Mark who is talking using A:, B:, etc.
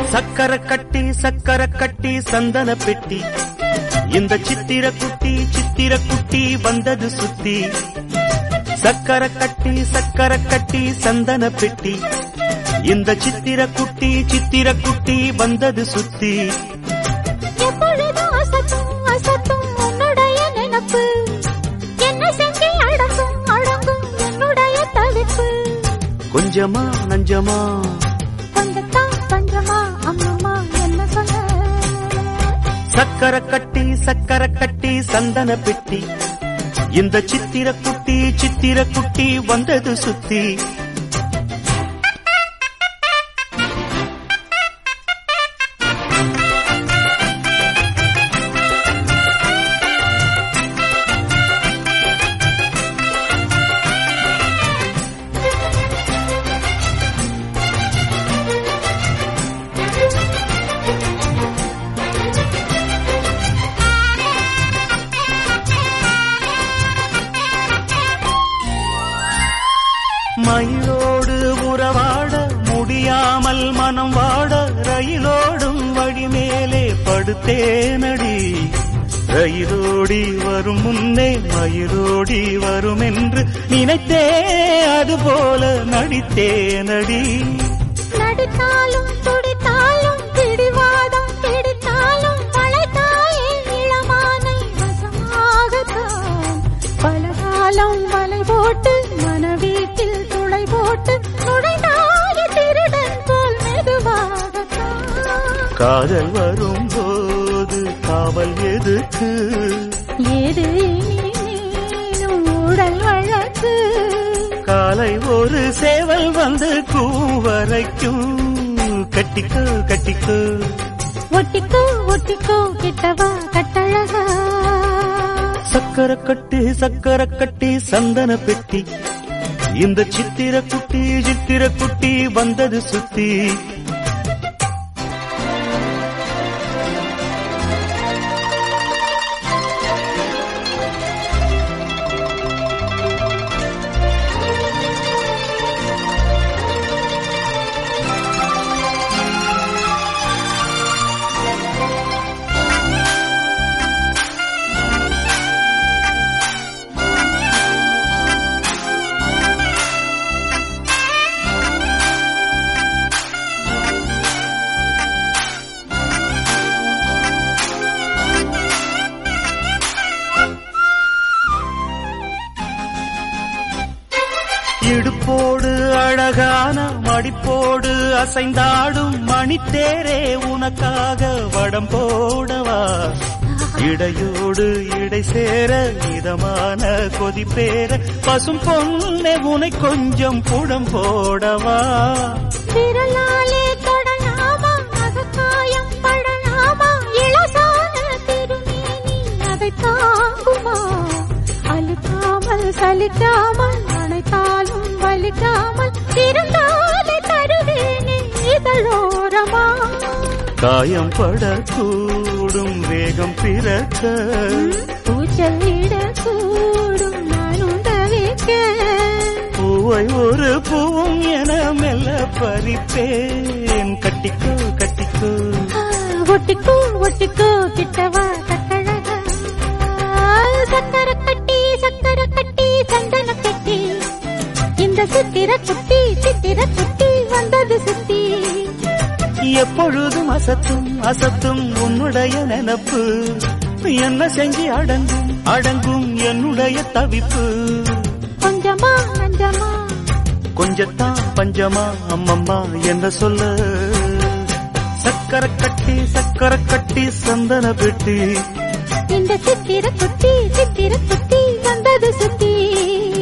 A: சக்கர கட்டி சக்கர கட்டி சந்தன பெட்டி இந்த சித்திர குட்டி சித்திர குட்டி வந்தது சுத்தி சக்கர கட்டி சக்கர கட்டி சந்தன பெட்டி இந்த சித்திர குட்டி சித்திர குட்டி வந்தது சுத்தி
B: எப்பொழுதும் அசத்தும் அசத்தும் உன்னுடைய நினப்பு என்ன செஞ்சு அடங்கும் அடங்கும் என்னுடைய தவிப்பு
A: கொஞ்சமா நஞ்சமா
B: கொஞ்சத்தான் பஞ்சமா அம்மம்மா என்ன சொல்ல
A: சக்கர கட்டி சக்கர கட்டி சந்தன பெட்டி இந்த சித்திர குட்டி சித்திர குட்டி வந்தது சுத்தி மயிலோடு உறவாட முடியாமல் மனம் வாட ரயிலோடும் வழி மேலே படுத்தேனடி ரயிலோடி வரும் முன்னே மயிலோடி வரும் என்று நினைத்தே அதுபோல நடித்தேனடி
B: நடித்தாலும் துடித்தாலும் பிடிவாதம் பிடித்தாலும் வளைத்தாயே இளமானை வசமாகத்தான் பலகாலம் வலை போட்டு மனவீட்டில் துளை போட்டு நுழைந்தாய திருடன் போல் மெதுவாகத்தான்
A: காதல் வரும்போது காவல் எதுக்கு
B: ஏது இனிமேலும் உடல் வழக்கு
A: காலை ஒரு சேவல் வந்து கூவரைக்கும் கட்டிக்கோ கட்டிக்கோ
B: ஒட்டிக்கோ ஒட்டிக்கோ கிட்டவா கட்டழகா
A: சக்கர கட்டி சக்கர கட்டி சந்தன பெட்டி இந்த சித்திர குட்டி சித்திர குட்டி வந்தது சுத்தி இடுப்போடு அழகான மடிப்போடு அசைந்தாடும் மணித்தேரே உனக்காக வடம் போடவா இடையோடு இடை சேர இதமான கொதிப்பேர பசும் பொண்ணே உனை கொஞ்சம் புடம் போடவா
B: விரலாலே தொடலாமா அகக்காயம் படலாமா இளசான திருமேனி அதை தாங்குமா அழுக்காமல் சலிக்காமல் அணைத்தாலும் வலிக்காமல் இருந்தாலே தருவேனே இதழோரமா
A: காயம் படக்கூடும் வேகம் பிறக்க
B: பூச்சல் இடக்கூடும் நானும் தவிக்க
A: பூவை ஒரு பூவும் என மெல்ல பறிப்பேன் கட்டிக்கோ கட்டிக்கோ
B: ஒட்டிக்கோ ஒட்டிக்கோ கிட்டவா கட்டழகா சக்கர கட்டி சக்கர கட்டி சந்தன கட்டி இந்த சித்திர குட்டி சித்திர குட்டி வந்தது சுத்தி
A: எப்பொழுதும் அசத்தும் அசத்தும் உன்னுடைய நினப்பு என்ன செஞ்சு அடங்கும் அடங்கும் என்னுடைய தவிப்பு
B: கொஞ்சமா நஞ்சமா
A: கொஞ்சத்தான் பஞ்சமா அம்மம்மா என்ன சொல்ல சக்கர கட்டி சக்கர கட்டி சந்தன பெட்டி
B: இந்த சித்திர குட்டி சித்திர குட்டி வந்தது சுத்தி